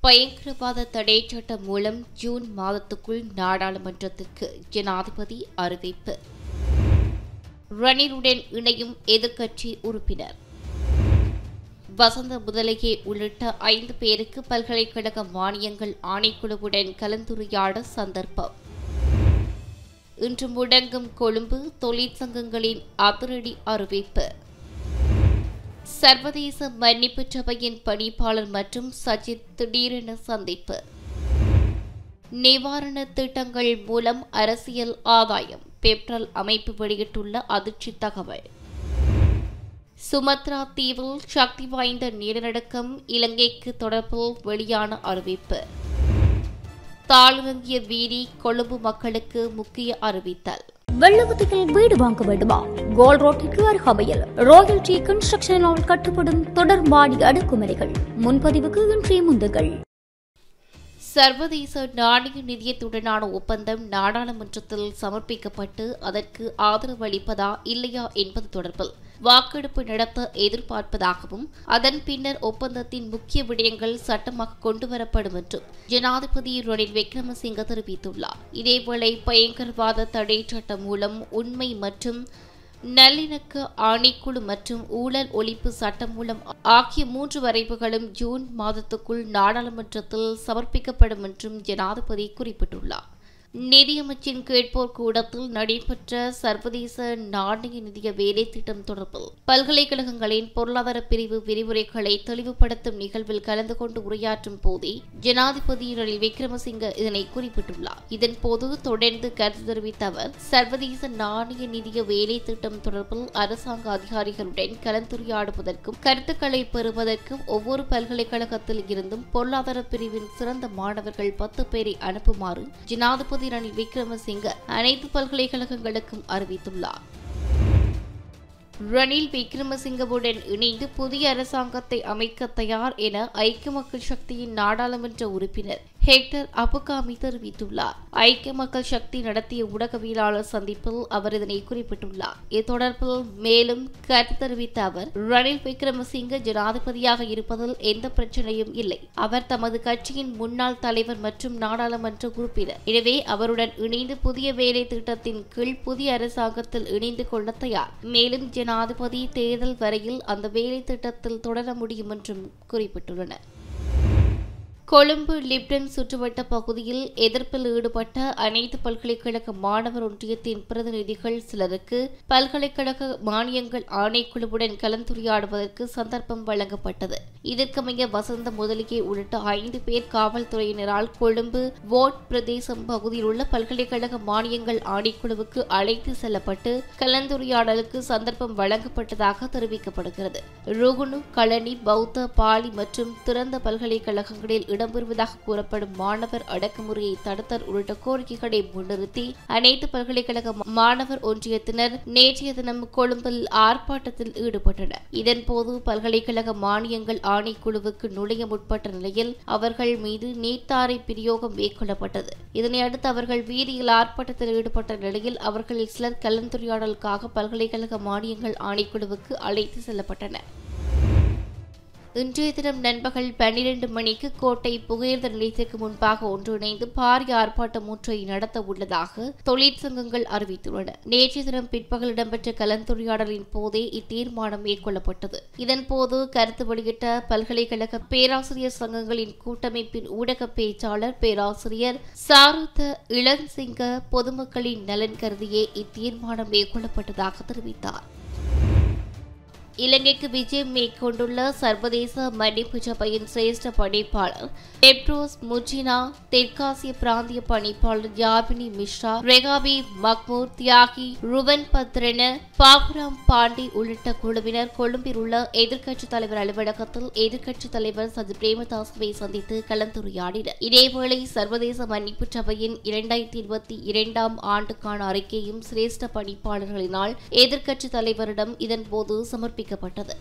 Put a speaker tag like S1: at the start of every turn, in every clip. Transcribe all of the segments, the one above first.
S1: பயங்கரவாத தடை சட்டம் மூலம் ஜூன் மாதத்துக்குள் நாடாளுமன்றத்திற்கு ஜனாதிபதி அறிவிப்பு ரணிலுடன் இணையும் எதிர்க்கட்சி உறுப்பினர் வசந்த முதலையே உள்ளிட்ட ஐந்து பேருக்கு பல்கலைக்கழக மானியங்கள் ஆணைக்குழுவுடன் கலந்துரையாட சந்தர்ப்பம் இன்று முடங்கும் கொழும்பு தொழிற்சங்கங்களின் அதிரடி அறிவிப்பு சர்வதேச மன்னிப்பு சபையின் பணிப்பாளர் மற்றும் சஜித் திடீரென சந்திப்பு நிவாரண திட்டங்கள் மூலம் அரசியல் ஆதாயம் பெப்ரல் அமைப்பு வெளியிட்டுள்ள அதிர்ச்சி தகவல் சுமத்ரா தீவில் சக்தி வாய்ந்த நிலநடுக்கம் இலங்கைக்கு தொடர்பில் வெளியான அறிவிப்பு தாழ்வங்கிய வீதி கொழும்பு மக்களுக்கு முக்கிய அறிவித்தல்
S2: வெள்ளவத்தையில் வீடு வாங்க வேண்டுமா கோல் ரோட்டிற்கு அருகாமையில் ராயல் டி கன்ஸ்ட்ரக்ஷனால் கட்டப்படும் தொடர் மாடி அடுக்குமுறைகள் முன்பதிவுக்கு இன்றைய முந்துகள்
S1: சர்வதேச நாணய நிதியத்துடனான ஒப்பந்தம் நாடாளுமன்றத்தில் சமர்ப்பிக்கப்பட்டு அதற்கு ஆதரவு அளிப்பதா இல்லையா என்பது தொடர்பில் வாக்கெடுப்பு நடத்த எதிர்பார்ப்பதாகவும் அதன் பின்னர் ஒப்பந்தத்தின் முக்கிய விடயங்கள் சட்டமாக கொண்டுவரப்படும் என்றும் ஜனாதிபதி ரணில் விக்ரமசிங்க தெரிவித்துள்ளார் இதேவேளை பயங்கரவாத தடை சட்டம் மூலம் உண்மை மற்றும் நல்லிணக்க ஆணைக்குழு மற்றும் ஊழல் ஒழிப்பு சட்டம் மூலம் ஆகிய மூன்று வரைவுகளும் ஜூன் மாதத்துக்குள் நாடாளுமன்றத்தில் சமர்ப்பிக்கப்படும் என்றும் ஜனாதிபதி குறிப்பிட்டுள்ளார் நிதியமைச்சின் கேட்போர் கூடத்தில் நடைபெற்ற சர்வதேச நாணய நிதிய வேலை திட்டம் தொடர்பில் பல்கலைக்கழகங்களின் பொருளாதார பிரிவு விரிவுரைகளை தெளிவுபடுத்தும் நிகழ்வில் கலந்து கொண்டு உரையாற்றும் போதே ஜனாதிபதி ரணில் விக்ரமசிங்க இதனை குறிப்பிட்டுள்ளார் இதன்போது தொடர்ந்து கருத்து தெரிவித்த அவர் சர்வதேச நாணய நிதிய வேலை திட்டம் தொடர்பில் அரசாங்க அதிகாரிகளுடன் கலந்துரையாடுவதற்கும் கருத்துக்களை பெறுவதற்கும் ஒவ்வொரு பல்கலைக்கழகத்தில் இருந்தும் பொருளாதார பிரிவின் சிறந்த மாணவர்கள் பத்து பேரை அனுப்புமாறு ஜனாதிபதி ரணில் விக்ரமசிங்க அனைத்து பல்கலைக்கழகங்களுக்கும் அறிவித்துள்ளார் ரணில் விக்ரமசிங்கவுடன் இணைந்து புதிய அரசாங்கத்தை அமைக்க தயார் என ஐக்கிய மக்கள் சக்தியின் நாடாளுமன்ற உறுப்பினர் ஹெக்டர் அபுகாமி தெரிவித்துள்ளார் ஐக்கிய மக்கள் சக்தி நடத்திய ஊடகவியலாளர் சந்திப்பில் அவர் இதனை குறிப்பிட்டுள்ளார் இது தொடர்பில் மேலும் கருத்து தெரிவித்த அவர் ரணில் விக்ரமசிங்க ஜனாதிபதியாக இருப்பதில் எந்த பிரச்சனையும் இல்லை அவர் தமது கட்சியின் முன்னாள் தலைவர் மற்றும் நாடாளுமன்ற உறுப்பினர் எனவே அவருடன் இணைந்து புதிய வேலை திட்டத்தின் கீழ் புதிய அரசாங்கத்தில் இணைந்து கொள்ள தயார் மேலும் ஜனாதிபதி தேர்தல் வரையில் அந்த வேலை திட்டத்தில் தொடர முடியும் என்றும் குறிப்பிட்டுள்ளனர் கொழும்பு லிப்டன் சுற்றுவட்ட பகுதியில் எதிர்ப்பில் ஈடுபட்ட அனைத்து பல்கலைக்கழக மாணவர் ஒன்றியத்தின் பிரதிநிதிகள் சிலருக்கு பல்கலைக்கழக மானியங்கள் ஆணைக்குழுவுடன் கலந்துரையாடுவதற்கு சந்தர்ப்பம் வழங்கப்பட்டது இதற்கமைய வசந்த முதலிகை உள்ளிட்ட ஐந்து பேர் காவல்துறையினரால் கொழும்பு வோட் பிரதேசம் பகுதியில் உள்ள பல்கலைக்கழக மானியங்கள் ஆணைக்குழுவுக்கு அழைத்து செல்லப்பட்டு கலந்துரையாடலுக்கு சந்தர்ப்பம் வழங்கப்பட்டதாக தெரிவிக்கப்படுகிறது ருகுணு களனி பௌத்த பாலி மற்றும் திறந்த பல்கலைக்கழகங்களில் இடம்பெறுவதாக கூறப்படும் மாணவர் அடக்குமுறையை தடுத்தல் உள்ளிட்ட கோரிக்கைகளை முன்னிறுத்தி அனைத்து பல்கலைக்கழக மாணவர் ஒன்றியத்தினர் நேற்றைய தினம் கொழும்பில் ஆர்ப்பாட்டத்தில் ஈடுபட்டனர் இதன்போது பல்கலைக்கழக மானியங்கள் ஆணைக்குழுவுக்கு நுழைய முற்பட்ட நிலையில் அவர்கள் மீது நீட்டாரை பிரயோகம் மேற்கொள்ளப்பட்டது இதனையடுத்து அவர்கள் வீதியில் ஆர்ப்பாட்டத்தில் ஈடுபட்ட நிலையில் அவர்களில் சிலர் கலந்துரையாடலுக்காக பல்கலைக்கழக மானியங்கள் ஆணைக்குழுவுக்கு அழைத்து செல்லப்பட்டனர் இன்றைய தினம் நண்பகல் பன்னிரண்டு மணிக்கு கோட்டை புகையிரத நிலையத்திற்கு முன்பாக ஒன்றிணைந்து பாரிய ஆர்ப்பாட்டம் ஒன்றை நடத்த உள்ளதாக தொழிற்சங்கங்கள் அறிவித்துள்ளன நேற்றைய தினம் பிற்பகல் இடம்பெற்ற கலந்துரையாடலின் போதே இத்தீர்மானம் மேற்கொள்ளப்பட்டது இதன்போது கருத்து வெளியிட்ட பல்கலைக்கழக பேராசிரியர் சங்கங்களின் கூட்டமைப்பின் ஊடக பேச்சாளர் பேராசிரியர் சாருத்த இளன்சிங்க பொதுமக்களின் நலன் கருதியே இத்தீர்மானம் மேற்கொள்ளப்பட்டதாக தெரிவித்தார் இலங்கைக்கு விஜயம் மேற்கொண்டுள்ள சர்வதேச மன்னிப்பு சபையின் சிரேஷ்ட பணிப்பாளர் டெப்ரோஸ் முஜினா தெற்காசிய பிராந்திய பணிப்பாளர் யாபினி மிஸ்ரா ரெகாபி மக்மூர் தியாகி ருவன் பத்ரென பாபுராம் பாண்டி உள்ளிட்ட குழுவினர் கொழும்பில் உள்ள எதிர்க்கட்சித் தலைவர் அலுவலகத்தில் எதிர்க்கட்சித் தலைவர் சஜித் பிரேமதாசவை சந்தித்து கலந்துரையாடினர் இதேவேளை சர்வதேச மன்னிப்பு சபையின் இரண்டாயிரத்தி இருபத்தி இரண்டாம் ஆண்டுக்கான அறிக்கையும் சிரேஷ்ட பணிப்பாளர்களினால் எதிர்க்கட்சித் தலைவரிடம் இதன்போது சமர்ப்பிக்கப்பட்டது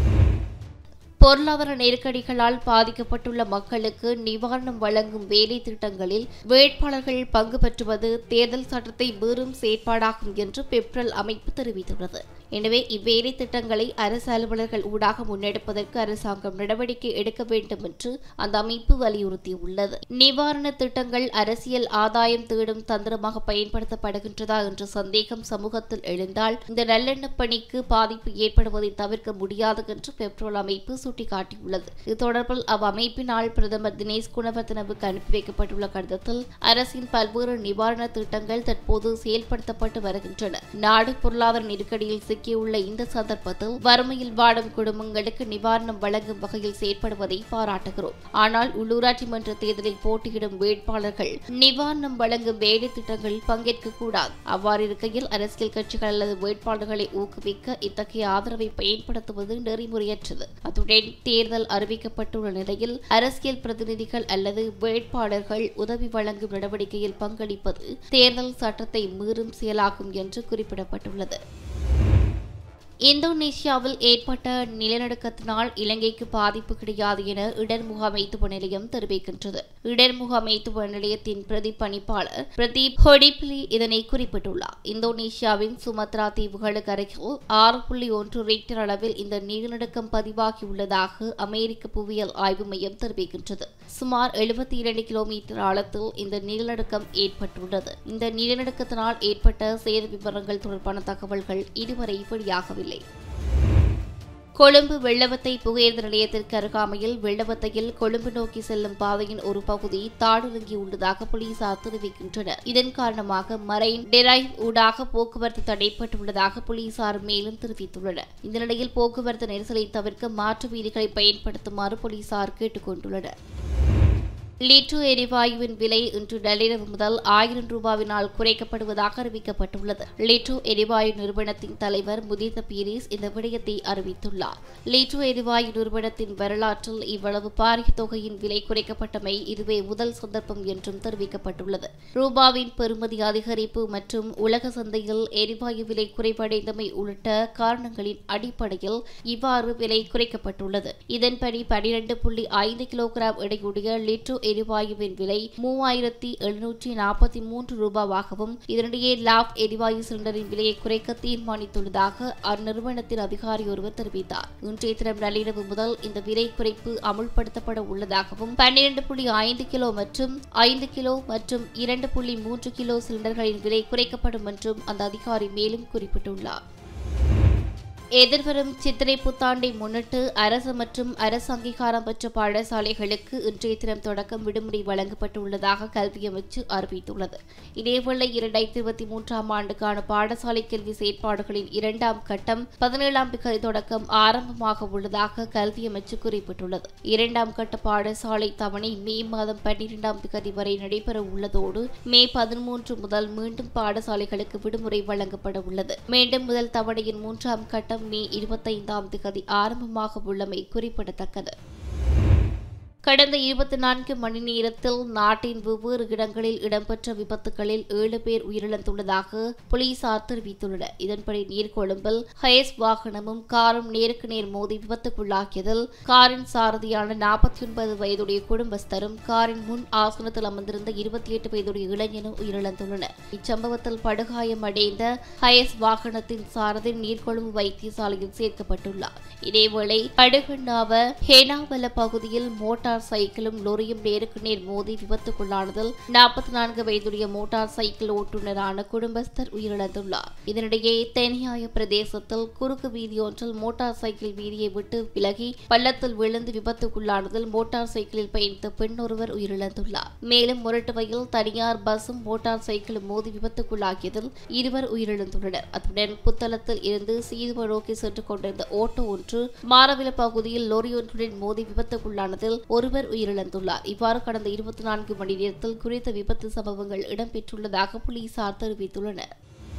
S1: பொருளாதார நெருக்கடிகளால் பாதிக்கப்பட்டுள்ள மக்களுக்கு நிவாரணம் வழங்கும் வேலை திட்டங்களில் வேட்பாளர்கள் பங்கு பெற்றுவது தேர்தல் சட்டத்தை மீறும் செயற்பாடாகும் என்று பெப்ரல் அமைப்பு தெரிவித்துள்ளது எனவே இவ்வேலை திட்டங்களை அரசு அலுவலர்கள் ஊடாக முன்னெடுப்பதற்கு அரசாங்கம் நடவடிக்கை எடுக்க வேண்டும் என்று அந்த அமைப்பு வலியுறுத்தியுள்ளது நிவாரண திட்டங்கள் அரசியல் ஆதாயம் தேடும் தந்திரமாக பயன்படுத்தப்படுகின்றதா என்ற சந்தேகம் சமூகத்தில் எழுந்தால் இந்த நல்லெண்ண பணிக்கு பாதிப்பு ஏற்படுவதை தவிர்க்க முடியாது என்று பெட்ரோல் அமைப்பு சுட்டிக்காட்டியுள்ளது இது தொடர்பில் அவ்வமைப்பினால் பிரதமர் தினேஷ் குணவர்தனவுக்கு அனுப்பி வைக்கப்பட்டுள்ள கடிதத்தில் அரசின் பல்வேறு நிவாரண திட்டங்கள் தற்போது செயல்படுத்தப்பட்டு வருகின்றன நாடு பொருளாதார நெருக்கடியில் சிக்கியுள்ள இந்த சந்தர்ப்பத்தில் வறுமையில் வாடும் குடும்பங்களுக்கு நிவாரணம் வழங்கும் வகையில் செயற்படுவதை பாராட்டுகிறோம் ஆனால் உள்ளூராட்சி மன்ற தேர்தலில் போட்டியிடும் வேட்பாளர்கள் நிவாரணம் வழங்கும் வேலை திட்டங்களில் பங்கேற்க கூடாது அவ்வாறு இருக்கையில் அரசியல் கட்சிகள் அல்லது வேட்பாளர்களை ஊக்குவிக்க இத்தகைய ஆதரவை பயன்படுத்துவது நெறிமுறையற்றது அத்துடன் தேர்தல் அறிவிக்கப்பட்டுள்ள நிலையில் அரசியல் பிரதிநிதிகள் அல்லது வேட்பாளர்கள் உதவி வழங்கும் நடவடிக்கையில் பங்களிப்பது தேர்தல் சட்டத்தை மீறும் செயலாகும் என்று குறிப்பிடப்பட்டுள்ளது இந்தோனேஷியாவில் ஏற்பட்ட நிலநடுக்கத்தினால் இலங்கைக்கு பாதிப்பு கிடையாது என இடர் முகாமைத்துவ நிலையம் தெரிவிக்கின்றது இடர் முகாமைத்துவ நிலையத்தின் பிரதிபலிப்பாளர் பிரதீப் ஹொடிப்லி இதனை குறிப்பிட்டுள்ளார் இந்தோனேஷியாவின் சுமத்ரா தீவுகளுக்கு அருகில் ஆறு புள்ளி ஒன்று ரீக்டர் அளவில் இந்த நிலநடுக்கம் பதிவாகியுள்ளதாக அமெரிக்க புவியியல் ஆய்வு மையம் தெரிவிக்கின்றது சுமார் எழுபத்தி இரண்டு கிலோமீட்டர் ஆழத்தில் இந்த நிலநடுக்கம் ஏற்பட்டுள்ளது இந்த நிலநடுக்கத்தினால் ஏற்பட்ட சேத விவரங்கள் தொடர்பான தகவல்கள் இதுவரை வெளியாகவில்லை கொழும்பு வெள்ளவத்தை புகையிரத நிலையத்திற்கு அருகாமையில் வெள்ளவத்தையில் கொழும்பு நோக்கி செல்லும் பாதையின் ஒரு பகுதி தாடிறங்கியுள்ளதாக போலீசார் தெரிவிக்கின்றனர் இதன் காரணமாக மரைன் டெரைவ் ஊடாக போக்குவரத்து தடைப்பட்டுள்ளதாக போலீசார் மேலும் தெரிவித்துள்ளனர் இந்த நிலையில் போக்குவரத்து நெரிசலை தவிர்க்க மாற்று வீதிகளை பயன்படுத்துமாறு போலீசார் கேட்டுக் கொண்டுள்ளனர் லிட்டோ எரிவாயுவின் விலை இன்று நள்ளிரவு முதல் ஆயிரம் ரூபாவினால் குறைக்கப்படுவதாக அறிவிக்கப்பட்டுள்ளது லிட்டோ எரிவாயு நிறுவனத்தின் தலைவர் முதித்த பீரிஸ் இந்த விடயத்தை அறிவித்துள்ளார் லிட்டோ எரிவாயு நிறுவனத்தின் வரலாற்றில் இவ்வளவு பாரிய தொகையின் விலை குறைக்கப்பட்டமை இதுவே முதல் சந்தர்ப்பம் என்றும் தெரிவிக்கப்பட்டுள்ளது ரூபாவின் பெறுமதி அதிகரிப்பு மற்றும் உலக சந்தையில் எரிவாயு விலை குறைவடைந்தமை உள்ளிட்ட காரணங்களின் அடிப்படையில் இவ்வாறு விலை குறைக்கப்பட்டுள்ளது இதன்படி பனிரெண்டு புள்ளி ஐந்து கிலோகிராம் எடையுடைய லிட்டோ எரிவாயுவின் விலை மூவாயிரத்தி எழுநூற்றி நாற்பத்தி மூன்று ரூபாவாகவும் இதனிடையே லாப் எரிவாயு சிலிண்டரின் விலையை குறைக்க தீர்மானித்துள்ளதாக அந்நிறுவனத்தின் அதிகாரி ஒருவர் தெரிவித்தார் இன்றைய தினம் நள்ளிரவு முதல் இந்த விலை குறைப்பு அமுல்படுத்தப்பட உள்ளதாகவும் பன்னிரண்டு புள்ளி ஐந்து கிலோ மற்றும் ஐந்து கிலோ மற்றும் இரண்டு புள்ளி மூன்று கிலோ சிலிண்டர்களின் விலை குறைக்கப்படும் என்றும் அந்த அதிகாரி மேலும் குறிப்பிட்டுள்ளார் எதிர்வரும் சித்திரை புத்தாண்டை முன்னிட்டு அரசு மற்றும் அரசு அங்கீகாரம் பெற்ற பாடசாலைகளுக்கு இன்றைய தினம் தொடக்கம் விடுமுறை வழங்கப்பட்டுள்ளதாக கல்வி அமைச்சு அறிவித்துள்ளது இதேவேளை இரண்டாயிரத்தி இருபத்தி மூன்றாம் ஆண்டுக்கான பாடசாலை கல்வி செயற்பாடுகளின் இரண்டாம் கட்டம் பதினேழாம் திகதி தொடக்கம் ஆரம்பமாக உள்ளதாக கல்வி அமைச்சு குறிப்பிட்டுள்ளது இரண்டாம் கட்ட பாடசாலை தவணை மே மாதம் பன்னிரெண்டாம் திகதி வரை நடைபெற உள்ளதோடு மே பதிமூன்று முதல் மீண்டும் பாடசாலைகளுக்கு விடுமுறை வழங்கப்பட உள்ளது மீண்டும் முதல் தவணையின் மூன்றாம் கட்டம் மே இருபத்தைந்தாம் திகதி ஆரம்பமாக உள்ளமை குறிப்பிடத்தக்கது கடந்த இருபத்தி நான்கு மணி நேரத்தில் நாட்டின் வெவ்வேறு இடங்களில் இடம்பெற்ற விபத்துகளில் ஏழு பேர் உயிரிழந்துள்ளதாக போலீசார் தெரிவித்துள்ளனர் இதன்படி நீர்கொழும்பில் ஹயஸ் வாகனமும் காரும் நேருக்கு நேர் மோதி விபத்துக்குள்ளாக்கியதில் காரின் சாரதியான நாற்பத்தி ஒன்பது வயதுடைய குடும்பஸ்தரும் காரின் முன் ஆசனத்தில் அமர்ந்திருந்த இருபத்தி எட்டு வயதுடைய இளைஞனும் உயிரிழந்துள்ளனர் இச்சம்பவத்தில் படுகாயமடைந்த ஹயஸ் வாகனத்தின் சாரதி நீர்கொழும்பு வைத்தியசாலையில் சேர்க்கப்பட்டுள்ளார் இதேவேளை படுகண்ணாவ ஹேனாவல பகுதியில் மோட்டார் சைக்கிளும் லொரியும் நேருக்கு நேர் மோதி விபத்துக்குள்ளானதில் நாற்பத்தி நான்கு வயதுடைய மோட்டார் சைக்கிள் ஓட்டுநரான குடும்பஸ்தர் உயிரிழந்துள்ளார் இதனிடையே தென்னியாய பிரதேசத்தில் குறுக்கு வீதியொன்றில் மோட்டார் சைக்கிள் வீதியை விட்டு விலகி பள்ளத்தில் விழுந்து விபத்துக்குள்ளானதில் மோட்டார் சைக்கிளில் பயணித்த பெண் ஒருவர் உயிரிழந்துள்ளார் மேலும் முரட்டுவையில் தனியார் பஸ்ஸும் மோட்டார் சைக்கிளும் மோதி விபத்துக்குள்ளாகியதில் இருவர் உயிரிழந்துள்ளனர் அத்துடன் புத்தளத்தில் இருந்து சீதுவ நோக்கி சென்று கொண்டிருந்த ஓட்டோ ஒன்று மாரவில பகுதியில் லோரி ஒன்றுடன் மோதி விபத்துக்குள்ளானதில் ஒருவர் உயிரிழந்துள்ளார் இவ்வாறு கடந்த இருபத்தி நான்கு மணி நேரத்தில் குறித்த விபத்து சம்பவங்கள் இடம்பெற்றுள்ளதாக போலீசார் தெரிவித்துள்ளனர்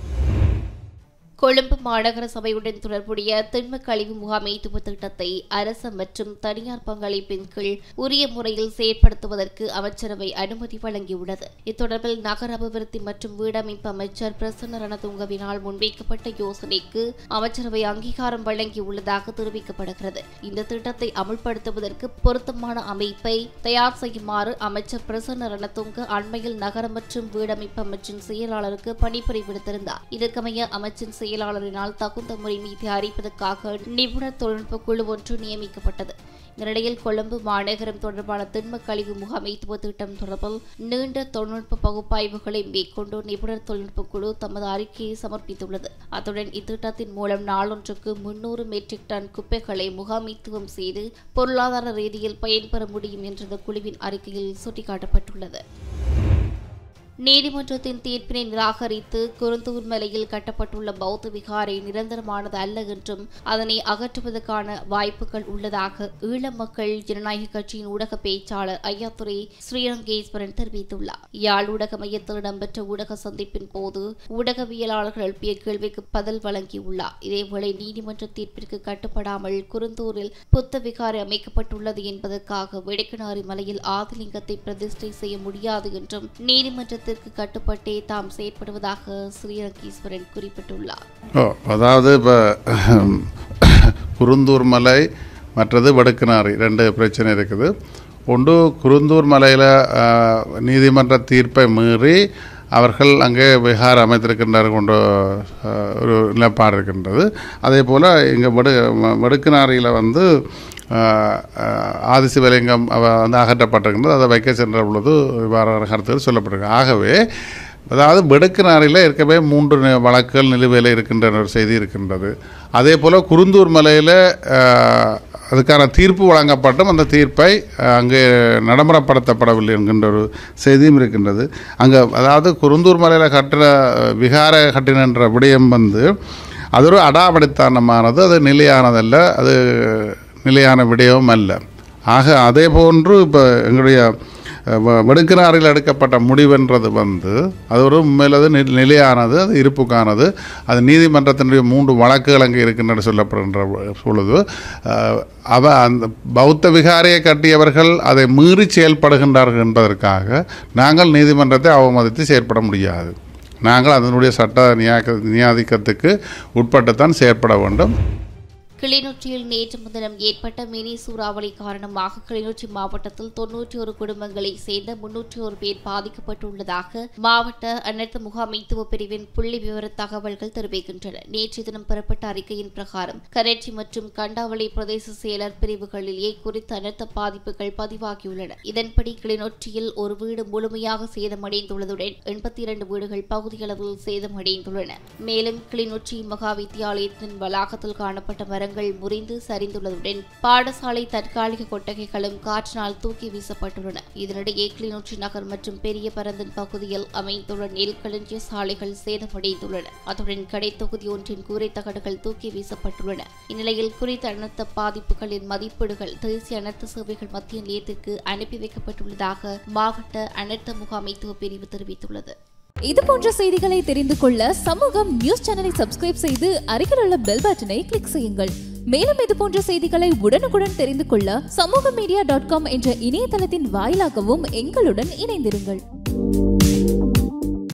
S1: கொழும்பு மாநகர சபையுடன் தொடர்புடைய திண்ம கழிவு முகாமைத்துவ திட்டத்தை அரசு மற்றும் தனியார் பங்களிப்பின் கீழ் உரிய முறையில் செயற்படுத்துவதற்கு அமைச்சரவை அனுமதி வழங்கியுள்ளது இத்தொடர்பில் நகர அபிவிருத்தி மற்றும் வீடமைப்பு அமைச்சர் பிரசன்ன ரணதுங்கவினால் முன்வைக்கப்பட்ட யோசனைக்கு அமைச்சரவை அங்கீகாரம் வழங்கியுள்ளதாக தெரிவிக்கப்படுகிறது இந்த திட்டத்தை அமுல்படுத்துவதற்கு பொருத்தமான அமைப்பை தயார் செய்யுமாறு அமைச்சர் பிரசன்ன ரணதுங்க அண்மையில் நகர மற்றும் வீடமைப்பு அமைச்சின் செயலாளருக்கு பணிப்புரை விடுத்திருந்தார் இதற்கமைய அமைச்சின் செயல் ஊடகவியலாளரினால் தகுந்த முறைமை தயாரிப்பதற்காக நிபுணர் தொழில்நுட்ப குழு ஒன்று நியமிக்கப்பட்டது இந்த நிலையில் கொழும்பு மாநகரம் தொடர்பான திண்ம கழிவு முகாமைத்துவ திட்டம் தொடர்பில் நீண்ட தொழில்நுட்ப பகுப்பாய்வுகளை மேற்கொண்டு நிபுணர் தொழில்நுட்ப குழு தமது அறிக்கையை சமர்ப்பித்துள்ளது அத்துடன் இத்திட்டத்தின் மூலம் நாளொன்றுக்கு முன்னூறு மெட்ரிக் டன் குப்பைகளை முகாமைத்துவம் செய்து பொருளாதார ரீதியில் பயன்பெற முடியும் என்ற குழுவின் அறிக்கையில் சுட்டிக்காட்டப்பட்டுள்ளது நீதிமன்றத்தின் தீர்ப்பினை நிராகரித்து குருந்தூர் மலையில் கட்டப்பட்டுள்ள பௌத்த விகாரை நிரந்தரமானது அல்ல என்றும் அதனை அகற்றுவதற்கான வாய்ப்புகள் உள்ளதாக ஈழ மக்கள் ஜனநாயக கட்சியின் ஊடக பேச்சாளர் ஐயாத்துறை ஸ்ரீரங்கேஸ்வரன் தெரிவித்துள்ளார் யாழ் ஊடக மையத்தில் இடம்பெற்ற ஊடக சந்திப்பின் போது ஊடகவியலாளர்கள் எழுப்பிய கேள்விக்கு பதில் வழங்கியுள்ளார் இதேவேளை நீதிமன்ற தீர்ப்பிற்கு கட்டுப்படாமல் குருந்தூரில் புத்த விகாரை அமைக்கப்பட்டுள்ளது என்பதற்காக வெடுக்கனாரி மலையில் ஆதிலிங்கத்தை பிரதிஷ்டை செய்ய முடியாது என்றும் நீதிமன்ற சட்டத்திற்கு கட்டுப்பட்டே தாம் செயற்படுவதாக ஸ்ரீரங்கீஸ்வரன் குறிப்பிட்டுள்ளார்
S3: ஓ அதாவது இப்போ குருந்தூர் மலை மற்றது வடுக்குநாரி ரெண்டு பிரச்சனை இருக்குது ஒன்று குருந்தூர் மலையில் நீதிமன்ற தீர்ப்பை மீறி அவர்கள் அங்கே விஹார் அமைத்திருக்கின்றார் கொண்ட அஹ், ஒரு நிலைப்பாடு இருக்கின்றது அதே போல் இங்கே வடு வடுக்குநாரியில் வந்து அஹ், அஹ், ஆதிசிவலிங்கம் அவ வந்து அகற்றப்பட்டிருக்கின்றது அதை வைக்க சென்ற பொழுது இவ்வாறான கருத்துக்கள் சொல்லப்பட்டிருக்கு ஆகவே அதாவது வெடுக்குநாரில் இருக்கவே மூன்று நி- வழக்குகள் நிலுவையில் இருக்கின்ற ஒரு செய்தி இருக்கின்றது அதே போல் குருந்தூர் மலையில் அதுக்கான தீர்ப்பு வழங்கப்பட்டும் அந்த தீர்ப்பை அஹ், அங்கே நடைமுறைப்படுத்தப்படவில்லை என்கின்ற ஒரு செய்தியும் இருக்கின்றது அங்கே அதாவது குருந்தூர் மலையில் கட்டுற அஹ், விகார கட்டினன்ற விடயம் வந்து அது ஒரு அடாவடித்தனமானது அது நிலையானதல்ல அது நிலையான விடயமும் அல்ல ஆக அதே போன்று இப்போ எங்களுடைய அஹ், வ- வடுக்கினாரில் எடுக்கப்பட்ட முடிவென்றது வந்து அது ஒரு உண்மையில் அது நி- நிலையானது அது இருப்புக்கானது அது நீதிமன்றத்தினுடைய மூன்று வழக்குகள் அங்கே இருக்கின்றன சொல்லப்படுகின்ற பொழுது அஹ், அவ அந்த பௌத்த விகாரையை கட்டியவர்கள் அதை மீறி செயல்படுகின்றார்கள் என்பதற்காக நாங்கள் நீதிமன்றத்தை அவமதித்து செயற்பட முடியாது நாங்கள் அதனுடைய சட்ட நியாய நியாதிக்கத்துக்கு உட்பட்டுத்தான் செயற்பட வேண்டும்
S1: கிளிநொச்சியில் நேற்று முன்தினம் ஏற்பட்ட மினி சூறாவளி காரணமாக கிளிநொச்சி மாவட்டத்தில் தொன்னூற்றி ஒரு குடும்பங்களை சேர்ந்த முன்னூற்றி ஒரு பேர் பாதிக்கப்பட்டுள்ளதாக மாவட்ட அனைத்து முகாமைத்துவ பிரிவின் புள்ளி விவர தகவல்கள் தெரிவிக்கின்றன நேற்று தினம் பெறப்பட்ட அறிக்கையின் பிரகாரம் கரேச்சி மற்றும் கண்டாவளி பிரதேச செயலர் பிரிவுகளிலேயே குறித்த அனைத்து பாதிப்புகள் பதிவாகியுள்ளன இதன்படி கிளிநொச்சியில் ஒரு வீடு முழுமையாக சேதமடைந்துள்ளதுடன் எண்பத்தி இரண்டு வீடுகள் பகுதியளவில் சேதமடைந்துள்ளன மேலும் கிளிநொச்சி மகா வித்தியாலயத்தின் வளாகத்தில் காணப்பட்ட மரங்கள் முறிந்து சரிந்துள்ளதுடன் பாடசாலை தற்காலிக கொட்டகைகளும் காற்றினால் தூக்கி வீசப்பட்டுள்ளன இதனிடையே கிளிநொச்சி நகர் மற்றும் பெரிய பரந்தன் பகுதியில் அமைந்துள்ள நெல் களஞ்சிய சாலைகள் சேதமடைந்துள்ளன அத்துடன் கடை தொகுதி ஒன்றின் கூரை தகடுகள் தூக்கி வீசப்பட்டுள்ளன இந்நிலையில் குறித்த அனர்த்த பாதிப்புகளின் மதிப்பீடுகள் தேசிய அனர்த்த சேவைகள் மத்திய நிலையத்திற்கு அனுப்பி வைக்கப்பட்டுள்ளதாக மாவட்ட அனர்த்த முகாமைத்துவ பிரிவு தெரிவித்துள்ளது
S4: இது போன்ற செய்திகளை தெரிந்து கொள்ள சமூகம் நியூஸ் சேனலை சப்ஸ்கிரைப் செய்து அருகில் உள்ள பெல் பட்டனை கிளிக் செய்யுங்கள் மேலும் இது போன்ற செய்திகளை உடனுக்குடன் தெரிந்து கொள்ள சமூக மீடியா டாட் காம் என்ற இணையதளத்தின் வாயிலாகவும் எங்களுடன் இணைந்திருங்கள்